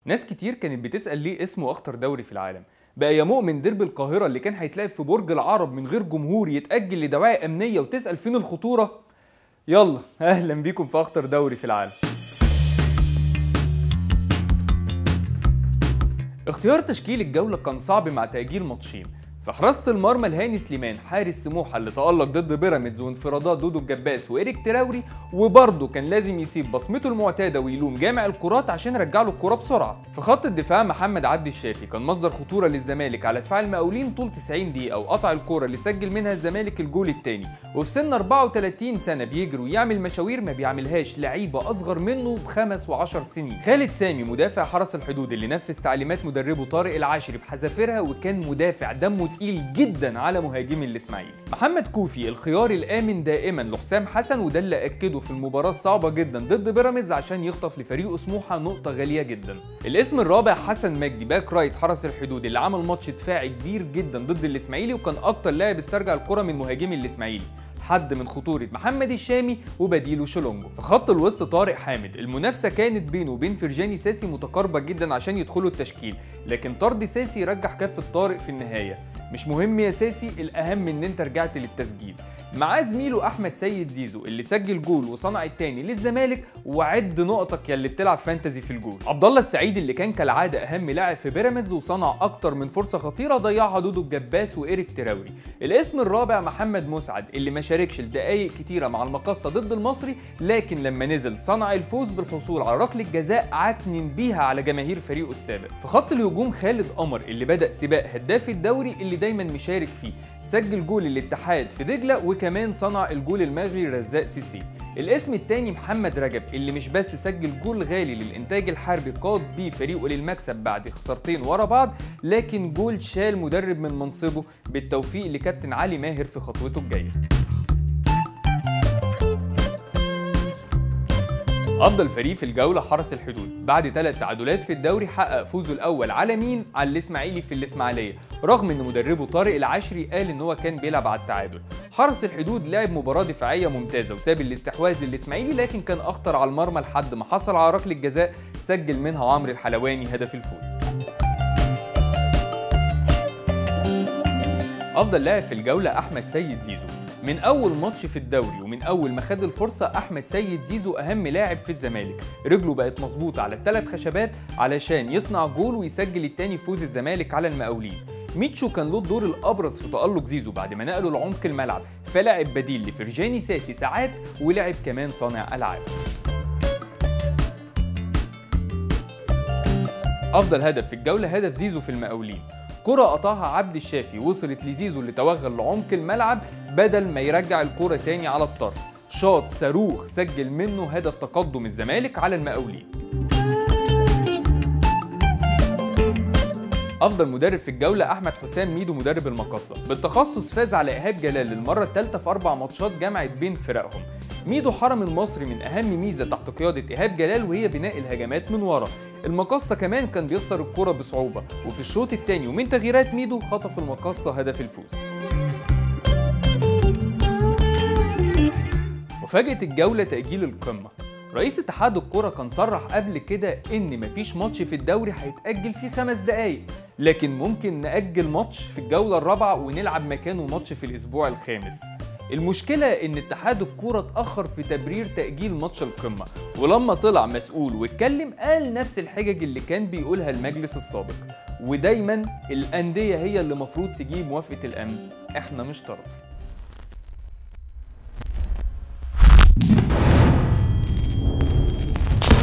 ناس كتير كانت بتسأل ليه اسمه أخطر دوري في العالم بقى يا مؤمن ديربي القاهرة اللي كان هيتلعب في برج العرب من غير جمهور يتأجل لدواعي أمنية وتسأل فين الخطورة يلا أهلا بيكم في أخطر دوري في العالم اختيار تشكيل الجولة كان صعب مع تأجيل ماتشين في حراسة المرمى الهاني سليمان حارس سموحة اللي تألق ضد بيراميدز وانفرادات دودو الجباس وإيريك تراوري وبرضه كان لازم يسيب بصمته المعتادة ويلوم جامع الكرات عشان يرجع له الكرة بسرعة في خط الدفاع محمد عبد الشافي كان مصدر خطورة للزمالك على دفاع المقاولين طول 90 دقيقة وقطع الكرة اللي سجل منها الزمالك الجول الثاني وفي سن 34 سنة بيجري ويعمل مشاوير ما بيعملهاش لعيبة أصغر منه بخمس وعشر سنين خالد سامي مدافع حرس الحدود اللي نفذ تعليمات مدربه طارق العاشري بحذافيرها وكان مدافع دمه تقيل جدا على مهاجمي الاسماعيلي محمد كوفي الخيار الامن دائما لحسام حسن وده اللي اكده في المباراه الصعبه جدا ضد بيراميدز عشان يخطف لفريقه سموحه نقطه غاليه جدا الاسم الرابع حسن مجدي باك رايت حرس الحدود اللي عمل ماتش دفاعي كبير جدا ضد الاسماعيلي وكان اكتر لاعب استرجع الكره من مهاجمي الاسماعيلي حد من خطورة محمد الشامي وبديله شولونجو في خط الوسط طارق حامد المنافسة كانت بينه وبين فرجاني ساسي متقاربة جدا عشان يدخلوا التشكيل لكن طرد ساسي رجح كفة طارق في النهاية مش مهم يا ساسي الأهم إن أنت رجعت للتسجيل معاه زميله احمد سيد زيزو اللي سجل جول وصنع التاني للزمالك وعد نقطك يا اللي بتلعب فانتزي في الجول عبد الله السعيد اللي كان كالعاده اهم لاعب في بيراميدز وصنع اكتر من فرصه خطيره ضيعها دودو الجباس وايريك تراوري الاسم الرابع محمد مسعد اللي ما شاركش لدقايق كتيره مع المقصه ضد المصري لكن لما نزل صنع الفوز بالحصول على ركله جزاء عكنن بيها على جماهير فريقه السابق في خط الهجوم خالد قمر اللي بدا سباق هداف الدوري اللي دايما مشارك فيه سجل جول الاتحاد في دجله وكمان صنع الجول المغري رزاق سيسي الاسم الثاني محمد رجب اللي مش بس سجل جول غالي للانتاج الحربي قاد بيه فريقه للمكسب بعد خسارتين ورا بعض لكن جول شال مدرب من منصبه بالتوفيق لكابتن علي ماهر في خطوته الجايه افضل فريق في الجوله حرس الحدود بعد ثلاث تعادلات في الدوري حقق فوزه الاول على مين على الاسماعيلي في الاسماعيليه رغم ان مدربه طارق العشري قال ان هو كان بيلعب على التعادل حرس الحدود لعب مباراه دفاعيه ممتازه وساب الاستحواذ للاسماعيلي لكن كان اخطر على المرمى لحد ما حصل على ركله جزاء سجل منها عمرو الحلواني هدف الفوز افضل لاعب في الجوله احمد سيد زيزو من اول ماتش في الدوري ومن اول ما خد الفرصه احمد سيد زيزو اهم لاعب في الزمالك رجله بقت مظبوطه على الثلاث خشبات علشان يصنع جول ويسجل التاني فوز الزمالك على المقاولين ميتشو كان له الدور الابرز في تالق زيزو بعد ما نقله لعمق الملعب فلعب بديل لفرجاني ساسي ساعات ولعب كمان صانع العاب افضل هدف في الجوله هدف زيزو في المقاولين كرة قطعها عبد الشافي وصلت لزيزو اللي توغل لعمق الملعب بدل ما يرجع الكرة تاني على الطرف شاط صاروخ سجل منه هدف تقدم الزمالك على المقاولين افضل مدرب في الجوله احمد حسام ميدو مدرب المقصه بالتخصص فاز على ايهاب جلال للمره الثالثه في اربع ماتشات جمعت بين فرقهم ميدو حرم المصري من اهم ميزه تحت قياده ايهاب جلال وهي بناء الهجمات من ورا المقصه كمان كان بيخسر الكره بصعوبه وفي الشوط الثاني ومن تغييرات ميدو خطف المقصه هدف الفوز مفاجاه الجوله تاجيل القمه رئيس اتحاد الكرة كان صرح قبل كده ان مفيش ماتش في الدوري هيتأجل فيه خمس دقايق لكن ممكن نأجل ماتش في الجولة الرابعة ونلعب مكانه ماتش في الاسبوع الخامس المشكلة ان اتحاد الكورة اتأخر في تبرير تأجيل ماتش القمة ولما طلع مسؤول واتكلم قال نفس الحجج اللي كان بيقولها المجلس السابق ودايما الأندية هي اللي مفروض تجيب موافقة الأمن احنا مش طرف